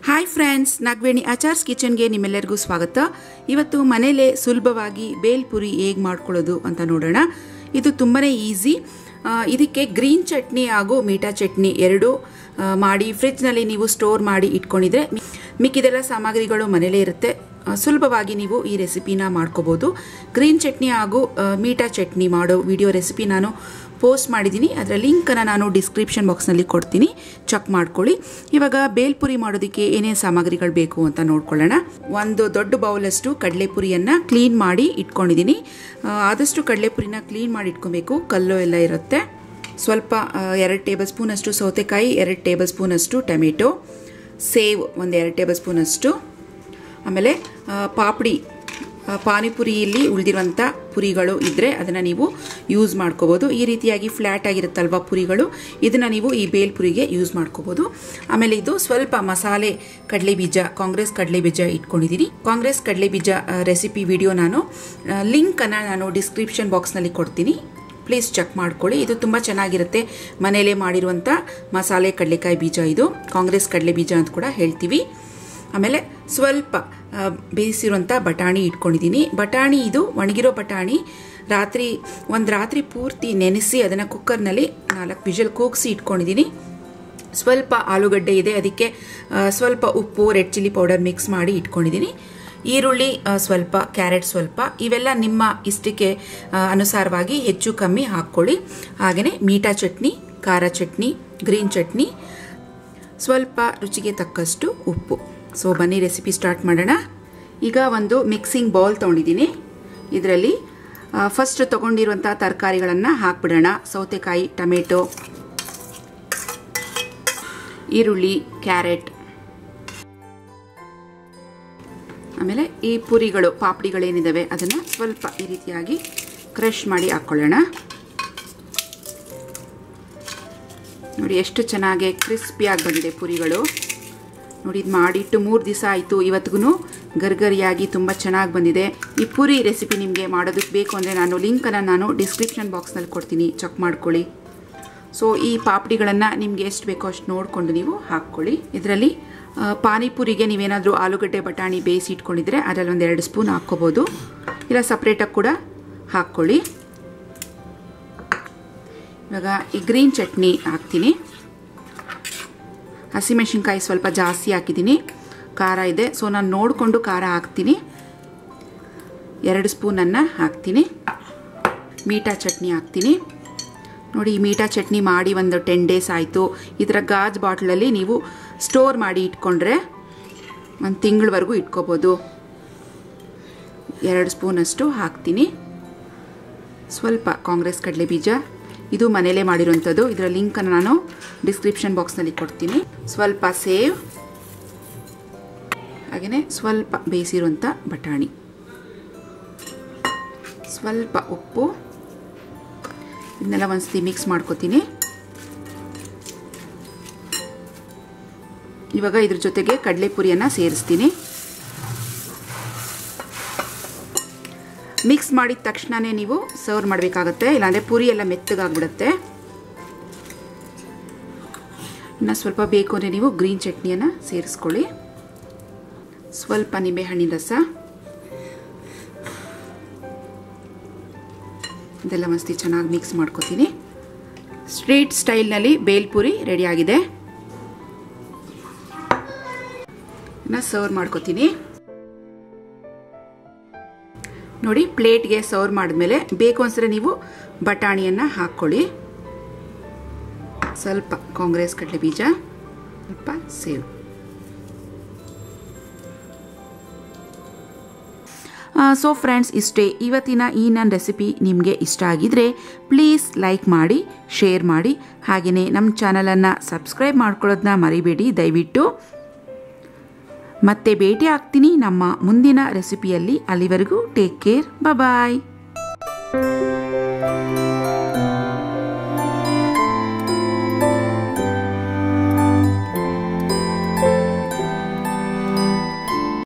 hi friends Nagaveni Achars ಕಿಚನ್ಗೆ ನಿಮ್ಮೆಲ್ಲರಿಗೂ ಸ್ವಾಗತ ಇವತ್ತು ಮನೇಲೇ ಸುಲಭವಾಗಿ ಬೇಲ್ಪುರಿ ಹೇಗೆ ಮಾಡ್ಕೊಳ್ಳೋದು ಅಂತ ನೋಡೋಣ ಇದು ತುಂಬಾ ಈಸಿ ಇದಕ್ಕೆ ಗ್ರೀನ್ ಚಟ್ನಿ ಹಾಗೂ ಮೀಠಾ ಚಟ್ನಿ ಎರಡು ಆ, ಮಾಡಿ ಫ್ರಿಜ್ನಲ್ಲಿ ನೀವು ಸ್ಟೋರ್ ಮಾಡಿ ಇಟ್ಕೊಂಡಿದ್ರೆ ಮಿ- ಮಿಕ್ಕಿದೆಲ್ಲ ಸಾಮಗ್ರಿಗಳು ಮನೇಲೇ ಇರುತ್ತೆ ಆ, ಸುಲಭವಾಗಿ ನೀವು ಈ ರೆಸಿಪಿನ ಮಾಡ್ಕೋಬೋದು ಗ್ರೀನ್ ಚಟ್ನಿ ಹಾಗೂ ಆ, ಮೀಠಾ ಚಟ್ನಿ ಮಾಡೋ ವಿಡಿಯೋ ರೆಸಿಪಿ ನಾನು ಪೋಸ್ಟ್ ಮಾಡಿದ್ದೀನಿ ಅದರ ಲಿಂಕನ್ನು ನಾನು ಡಿಸ್ಕ್ರಿಪ್ಷನ್ ಬಾಕ್ಸ್ನಲ್ಲಿ ಕೊಡ್ತೀನಿ ಚೆಕ್ ಮಾಡ್ಕೊಳ್ಳಿ ಇವಾಗ ಬೇಲ್ಪುರಿ ಮಾಡೋದಕ್ಕೆ ಏನೇನು ಸಾಮಗ್ರಿಗಳು ಬೇಕು ಅಂತ ನೋಡ್ಕೊಳ್ಳೋಣ ಒಂದು ದೊಡ್ಡ ಬೌಲಷ್ಟು ಕಡಲೆಪುರಿಯನ್ನು ಕ್ಲೀನ್ ಮಾಡಿ ಇಟ್ಕೊಂಡಿದ್ದೀನಿ ಆ, ಆದಷ್ಟು ಕಡಲೆಪುರಿನ ಕ್ಲೀನ್ ಮಾಡಿ ಇಟ್ಕೊಬೇಕು ಕಲ್ಲು ಎಲ್ಲ ಇರುತ್ತೆ ಸ್ವಲ್ಪ ಎರಡು ಟೇಬಲ್ ಸ್ಪೂನಷ್ಟು ಸೌತೆಕಾಯಿ ಎರಡು ಟೇಬಲ್ ಸ್ಪೂನಷ್ಟು ಟೊಮೆಟೊ ಸೇವ್ ಒಂದು ಎರಡು ಟೇಬಲ್ ಸ್ಪೂನಷ್ಟು ಆಮೇಲೆ ಆ, ಪಾಪಡಿ ಆ, ಪಾನಿಪುರಿಯಲ್ಲಿ ಉಳಿದಿರುವಂಥ ಪುರಿಗಳು ಇದ್ದರೆ ಅದನ್ನು ನೀವು ಯೂಸ್ ಮಾಡ್ಕೋಬೋದು ಈ ರೀತಿಯಾಗಿ ಫ್ಲ್ಯಾಟ್ ಆಗಿರುತ್ತಲ್ವ ಪುರಿಗಳು ಇದನ್ನು ನೀವು ಈ ಬೇಲ್ಪುರಿಗೆ ಯೂಸ್ ಮಾಡ್ಕೋಬೋದು ಆಮೇಲೆ ಇದು ಸ್ವಲ್ಪ ಮಸಾಲೆ ಕಡಲೆ ಬೀಜ ಕಾಂಗ್ರೆಸ್ ಕಡಲೆ ಬೀಜ ಇಟ್ಕೊಂಡಿದ್ದೀನಿ ಕಾಂಗ್ರೆಸ್ ಕಡಲೆ ಬೀಜ ರೆಸಿಪಿ ವಿಡಿಯೋ ನಾನು ಲಿಂಕನ್ನು ನಾನು ಡಿಸ್ಕ್ರಿಪ್ಷನ್ ಬಾಕ್ಸ್ನಲ್ಲಿ ಕೊಡ್ತೀನಿ ಪ್ಲೀಸ್ ಚೆಕ್ ಮಾಡ್ಕೊಳ್ಳಿ ಇದು ತುಂಬ ಚೆನ್ನಾಗಿರುತ್ತೆ ಮನೆಯಲ್ಲೇ ಮಾಡಿರುವಂಥ ಮಸಾಲೆ ಕಡಲೆಕಾಯಿ ಬೀಜ ಇದು ಕಾಂಗ್ರೆಸ್ ಕಡಲೆ ಬೀಜ ಅಂತ ಕೂಡ ಹೇಳ್ತೀವಿ ಆಮೇಲೆ ಸ್ವಲ್ಪ ಆ, ಬೇಯಿಸಿರುವಂಥ ಬಟಾಣಿ ಇಟ್ಕೊಂಡಿದ್ದೀನಿ ಬಟಾಣಿ ಇದು ಒಣಗಿರೋ ಬಟಾಣಿ ರಾತ್ರಿ ಒಂದು ರಾತ್ರಿ ಪೂರ್ತಿ ನೆನೆಸಿ ಅದನ್ನು ಕುಕ್ಕರ್ನಲ್ಲಿ ನಾಲ್ಕು ವಿಷಲ್ ಕೂಗಿಸಿ ಇಟ್ಕೊಂಡಿದ್ದೀನಿ ಸ್ವಲ್ಪ ಆಲೂಗಡ್ಡೆ ಇದೆ ಅದಕ್ಕೆ ಆ, ಸ್ವಲ್ಪ ಉಪ್ಪು ರೆಡ್ ಚಿಲ್ಲಿ ಪೌಡರ್ ಮಿಕ್ಸ್ ಮಾಡಿ ಇಟ್ಕೊಂಡಿದ್ದೀನಿ ಈರುಳ್ಳಿ ಆ, ಸ್ವಲ್ಪ ಕ್ಯಾರೆಟ್ ಸ್ವಲ್ಪ ಇವೆಲ್ಲ ನಿಮ್ಮ ಇಷ್ಟಕ್ಕೆ ಆ, ಅನುಸಾರವಾಗಿ ಹೆಚ್ಚು ಕಮ್ಮಿ ಹಾಕ್ಕೊಳ್ಳಿ ಹಾಗೆಯೇ ಮೀಠಾ ಚಟ್ನಿ ಖಾರ ಚಟ್ನಿ ಗ್ರೀನ್ ಚಟ್ನಿ ಸ್ವಲ್ಪ ರುಚಿಗೆ ತಕ್ಕಷ್ಟು ಉಪ್ಪು ಸೊ ಬನ್ನಿ ರೆಸಿಪಿ ಸ್ಟಾರ್ಟ್ ಮಾಡೋಣ ಈಗ ಒಂದು ಮಿಕ್ಸಿಂಗ್ ಬೌಲ್ ತೊಗೊಂಡಿದ್ದೀನಿ ಇದರಲ್ಲಿ ಫಸ್ಟ್ ತೊಗೊಂಡಿರುವಂಥ ತರಕಾರಿಗಳನ್ನು ಹಾಕ್ಬಿಡೋಣ ಸೌತೆಕಾಯಿ ಟೊಮೆಟೊ ಈರುಳ್ಳಿ ಕ್ಯಾರೆಟ್ ಆಮೇಲೆ ಈ ಪುರಿಗಳು ಪಾಪಡಿಗಳೇನಿದ್ದಾವೆ ಅದನ್ನು ಸ್ವಲ್ಪ ಈ ರೀತಿಯಾಗಿ ಕ್ರಷ್ ಮಾಡಿ ಹಾಕ್ಕೊಳ್ಳೋಣ ನೋಡಿ ಎಷ್ಟು ಚೆನ್ನಾಗಿ ಕ್ರಿಸ್ಪಿಯಾಗಿ ಬಂದಿದೆ ಪುರಿಗಳು ನೋಡಿ ಇದು ಮಾಡಿಟ್ಟು ಮೂರು ದಿವಸ ಆಯಿತು ಇವತ್ತಿಗೂ ಗರ್ಗರಿಯಾಗಿ ತುಂಬ ಚೆನ್ನಾಗಿ ಬಂದಿದೆ ಈ ಪುರಿ ರೆಸಿಪಿ ನಿಮಗೆ ಮಾಡೋದಕ್ಕೆ ಬೇಕು ಅಂದರೆ ನಾನು ಲಿಂಕನ್ನು ನಾನು ಡಿಸ್ಕ್ರಿಪ್ಷನ್ ಬಾಕ್ಸ್ನಲ್ಲಿ ಕೊಡ್ತೀನಿ ಚೆಕ್ ಮಾಡ್ಕೊಳ್ಳಿ ಸೊ ಈ ಪಾಪಡಿಗಳನ್ನು ನಿಮಗೆ ಎಷ್ಟು ಬೇಕೋ ಅಷ್ಟು ನೋಡಿಕೊಂಡು ನೀವು ಹಾಕ್ಕೊಳ್ಳಿ ಇದರಲ್ಲಿ ಆ, ಪಾನಿಪುರಿಗೆ ನೀವೇನಾದರೂ ಆಲೂಗಡ್ಡೆ ಬಟಾಣಿ ಬೇಯಿಸಿ ಇಟ್ಕೊಂಡಿದ್ರೆ ಅದರಲ್ಲಿ ಒಂದು ಎರಡು ಸ್ಪೂನ್ ಹಾಕ್ಕೋಬೋದು ಇಲ್ಲ ಸಪ್ರೇಟಾಗಿ ಕೂಡ ಹಾಕ್ಕೊಳ್ಳಿ ಇವಾಗ ಈ ಗ್ರೀನ್ ಚಟ್ನಿ ಹಾಕ್ತೀನಿ ಹಸಿಮೆಣಸಿನ್ಕಾಯಿ ಸ್ವಲ್ಪ ಜಾಸ್ತಿ ಹಾಕಿದ್ದೀನಿ ಖಾರ ಇದೆ ಸೊ ನಾನು ನೋಡಿಕೊಂಡು ಖಾರ ಹಾಕ್ತೀನಿ ಎರಡು ಸ್ಪೂನನ್ನು ಹಾಕ್ತೀನಿ ಮೀಠಾ ಚಟ್ನಿ ಹಾಕ್ತೀನಿ ನೋಡಿ ಈ ಮೀಠಾ ಚಟ್ನಿ ಮಾಡಿ ಒಂದು ಟೆನ್ ಡೇಸ್ ಆಯಿತು ಈ ಥರ ಗಾಜ್ ಬಾಟ್ಲಲ್ಲಿ ನೀವು ಸ್ಟೋರ್ ಮಾಡಿ ಇಟ್ಕೊಂಡ್ರೆ ಒಂದು ತಿಂಗಳವರೆಗೂ ಇಟ್ಕೋಬೋದು ಎರಡು ಸ್ಪೂನಷ್ಟು ಹಾಕ್ತೀನಿ ಸ್ವಲ್ಪ ಕಾಂಗ್ರೆಸ್ ಕಡಲೆ ಬೀಜ ಇದು ಮನೇಲೇ ಮಾಡಿರುವಂಥದ್ದು ಇದರ ಲಿಂಕನ್ನು ನಾನು ಡಿಸ್ಕ್ರಿಪ್ಷನ್ ಬಾಕ್ಸ್ನಲ್ಲಿ ಕೊಡ್ತೀನಿ ಸ್ವಲ್ಪ ಸೇವ್ ಹಾಗೆಯೇ ಸ್ವಲ್ಪ ಬೇಯಿಸಿರುವಂಥ ಬಟಾಣಿ ಸ್ವಲ್ಪ ಉಪ್ಪು ಇದನ್ನೆಲ್ಲ ಒಂದ್ಸತಿ ಮಿಕ್ಸ್ ಮಾಡ್ಕೊತೀನಿ ಇವಾಗ ಇದ್ರ ಜೊತೆಗೆ ಕಡಲೆಪುರಿಯನ್ನು ಸೇರಿಸ್ತೀನಿ ಮಿಕ್ಸ್ ಮಾಡಿದ ತಕ್ಷಣವೇ ನೀವು ಸರ್ವ್ ಮಾಡಬೇಕಾಗತ್ತೆ ಇಲ್ಲಾಂದರೆ ಪುರಿ ಎಲ್ಲ ಮೆತ್ತಗಾಗ್ಬಿಡುತ್ತೆ ಇನ್ನು ಸ್ವಲ್ಪ ಬೇಕು ಅಂದರೆ ನೀವು ಗ್ರೀನ್ ಚಟ್ನಿಯನ್ನು ಸೇರಿಸ್ಕೊಳ್ಳಿ ಸ್ವಲ್ಪ ನಿಂಬೆಹಣ್ಣಿನ ರಸ ಇದೆಲ್ಲ ಮಸ್ತಿ ಚೆನ್ನಾಗಿ ಮಿಕ್ಸ್ ಮಾಡ್ಕೊತೀನಿ ಸ್ಟ್ರೀಟ್ ಸ್ಟೈಲ್ನಲ್ಲಿ ಬೇಲ್ಪುರಿ ರೆಡಿಯಾಗಿದೆ ಇನ್ನು ಸರ್ವ್ ಮಾಡ್ಕೊತೀನಿ ನೋಡಿ ಪ್ಲೇಟ್ಗೆ ಸರ್ವ್ ಮಾಡಿದ್ಮೇಲೆ ಬೇಕು ಅನ್ಸಿದ್ರೆ ನೀವು ಬಟಾಣಿಯನ್ನು ಹಾಕ್ಕೊಳ್ಳಿ ಸ್ವಲ್ಪ ಕಾಂಗ್ರೆಸ್ ಕಡಲೆ ಬೀಜ ಸ್ವಲ್ಪ ಸೇವ್ ಸೊ ಫ್ರೆಂಡ್ಸ್ ಇಷ್ಟೇ ಇವತ್ತಿನ ಈ ನನ್ನ ರೆಸಿಪಿ ನಿಮಗೆ ಇಷ್ಟ ಆಗಿದ್ರೆ ಪ್ಲೀಸ್ ಲೈಕ್ ಮಾಡಿ ಶೇರ್ ಮಾಡಿ ಹಾಗೆಯೇ ನಮ್ಮ ಚಾನಲನ್ನು ಸಬ್ಸ್ಕ್ರೈಬ್ ಮಾಡ್ಕೊಳ್ಳೋದನ್ನ ಮರಿಬೇಡಿ ದಯವಿಟ್ಟು ಮತ್ತೆ ಭೇಟಿ ಆಗ್ತೀನಿ ನಮ್ಮ ಮುಂದಿನ ರೆಸಿಪಿಯಲ್ಲಿ ಅಲ್ಲಿವರೆಗೂ ಟೇಕ್ ಕೇರ್ ಬಾಯ್